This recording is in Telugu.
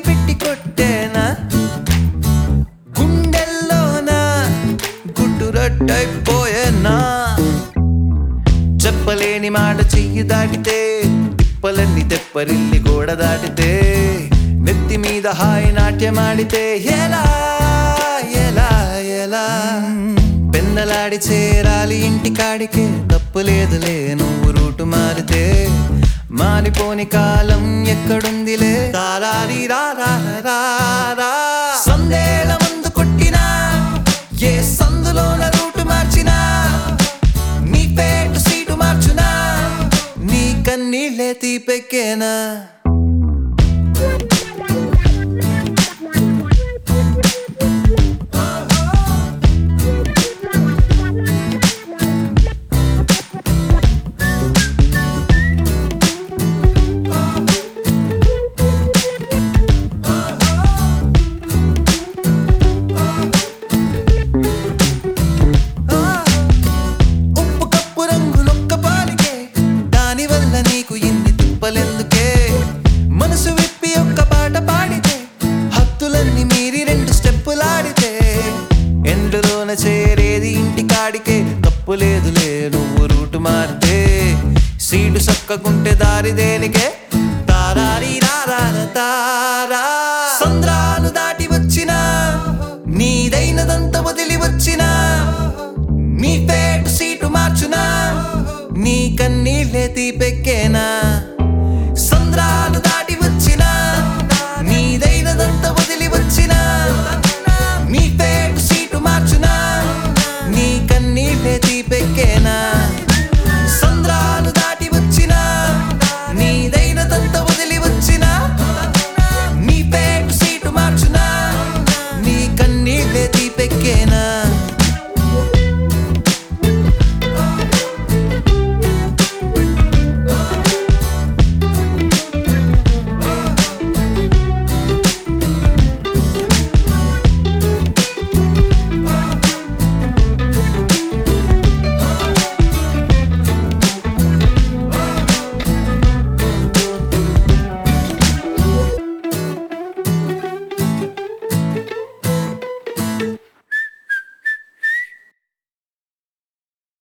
పెట్టి కొట్టేనా గుండెల్లోనా గుట్టు రట్టయిపోయేనా చెప్పలేని మాట చెయ్యి దాటితే తిప్పలన్నీ తెప్పరిల్లి గోడ దాటితే నెత్తి మీద హాయి నాట్యమాడితే ఎలా ఎలా ఎలా పెన్నలాడి చేరాలి ఇంటి కాడికే తప్పులేదులే నువ్వు రూటు మారితే మారిపోని కాలం ఎక్కడుందిలే తారారి రారా సందేళ ముందు కొట్టినా ఏ సందులోన రూటు మార్చినా నీ పేటు సీటు మార్చునా నీ కన్నీళ్ళే తీపెక్కేనా ఉప్పు కప్పు రంగులొక్క పాలికే దానివల్ల నీకు ఇన్ని తిప్పలెందుకే మనసు విప్పి ఒక్క పాట పాడితే హత్తులన్నీ మీరి రెండు స్టెప్పులాడితే ఎండులోన చేరేది ఇంటి కాడికే తప్పు లేదులే నువ్వు రూటు మారితే సీటు సక్కకుంటే దారి దేనికే తారారి రారార తారా సంద్రాలు దాటి వచ్చినా నీదైనదంత వదిలి వచ్చినా నీ పేటు సీటు మార్చునా నీ కన్నీళ్ళే తీపెక్కేనా